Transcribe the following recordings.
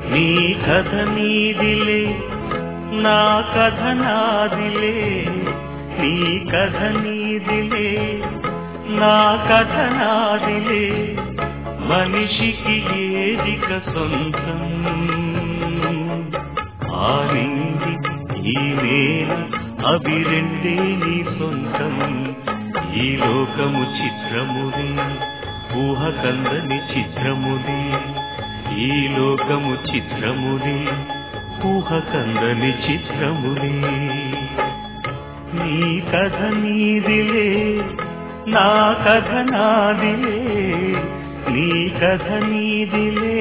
నీ కథ నీదిలే నా కథ నాదిలే నీ కథ నీదిలే నా కథ నాదిలే మనిషికి ఏదిక సొంతం ఆరింది ఈ నేల అవి రెండే నీ సొంతం ఈ లోకము చిత్రముది ఊహ కందని చిత్రముది ఈ లోకము చిత్రముది ఊహ కందని చిత్రముది నీ కథ నీదిలే నా కథ నాదిలే నీ కథ నీదిలే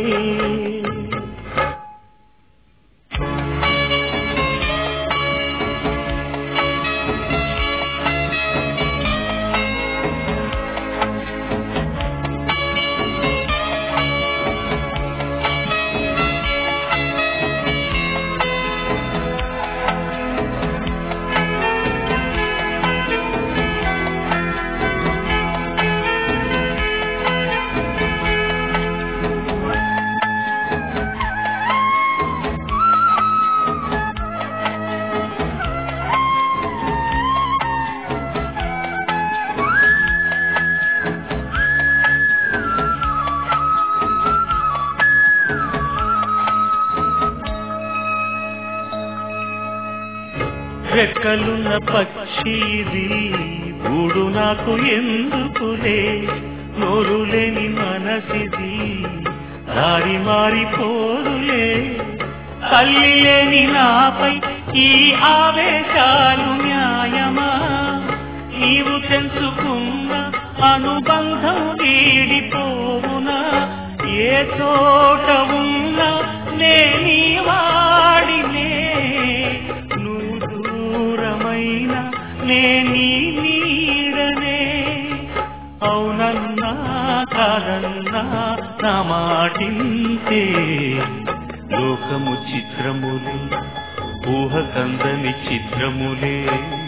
రెక్కలున్న పక్షిది గూడు నాకు ఎందుకులే నోరు లేని మనసిది దారి మారిపోదులే తల్లి లేని నాపై ఈ ఆవేశాలు న్యాయమా నీవు తెంచుకున్న అనుబంధం వీడిపోవునా ఏ చోట ఉన్నా నేనీ వాడినే నువ్వు దూరమైన నేనీ నీడనే అవునన్నా కాదన్నా నా మాటింతే లోకము చిత్రములే ఊహ కందని చిత్రములే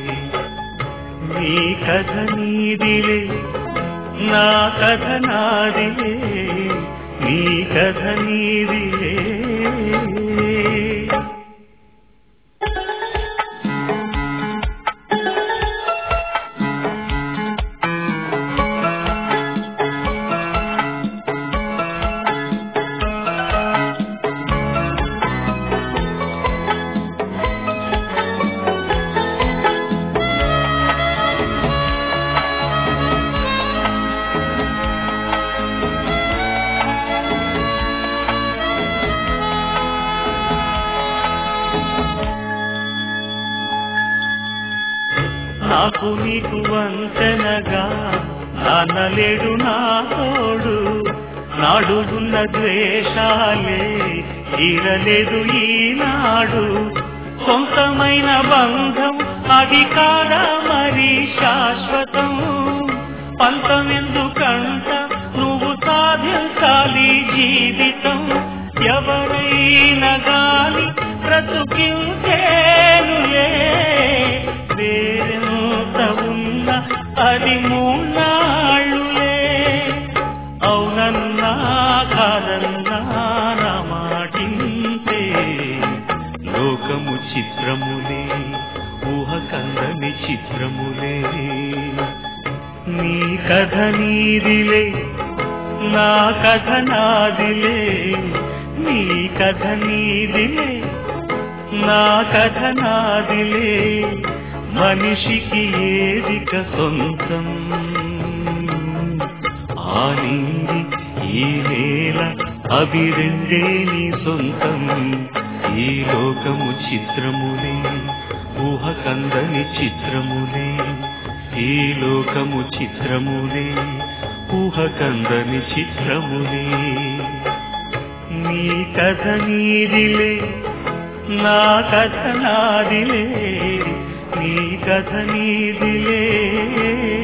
నీ కథ నీదిలే నా కథ నాదిలే నీ కథ నీదిలే నాకు నీకు వంతెనగా నాన్నలేడు నా తోడు నాడు ఉన్న ద్వేషాలే తీరలేదు ఈనాడు సొంతమైన బంధం అది కాదా మరి శాశ్వతం పంతమెందుకంట నువ్వు సాధించాలి జీవితం ఎవరైనా గాని బ్రతుకించేనులే వేరెంత ఉన్న అది మూన్నాళ్ళులే అవునన్నా కాదన్నా నా మాటింతే లోకము చిత్రములే ఊహ కందని చిత్రములే నీ కథ నీదిలే నా కథ నాదిలే నీ కథ నీదిలే నా కథ నాదిలే మనిషికి ఏదిక సొంతం ఆనింది ఈ నేల అవి రెండే నీ సొంతం ఈ లోకము చిత్రములే ఊహ కందని చిత్రములే ఈ లోకము చిత్రములే ఊహ కందని చిత్రములే నీ కథ నీదిలే నా కథ నాదిలే నీ కథ నీదిలే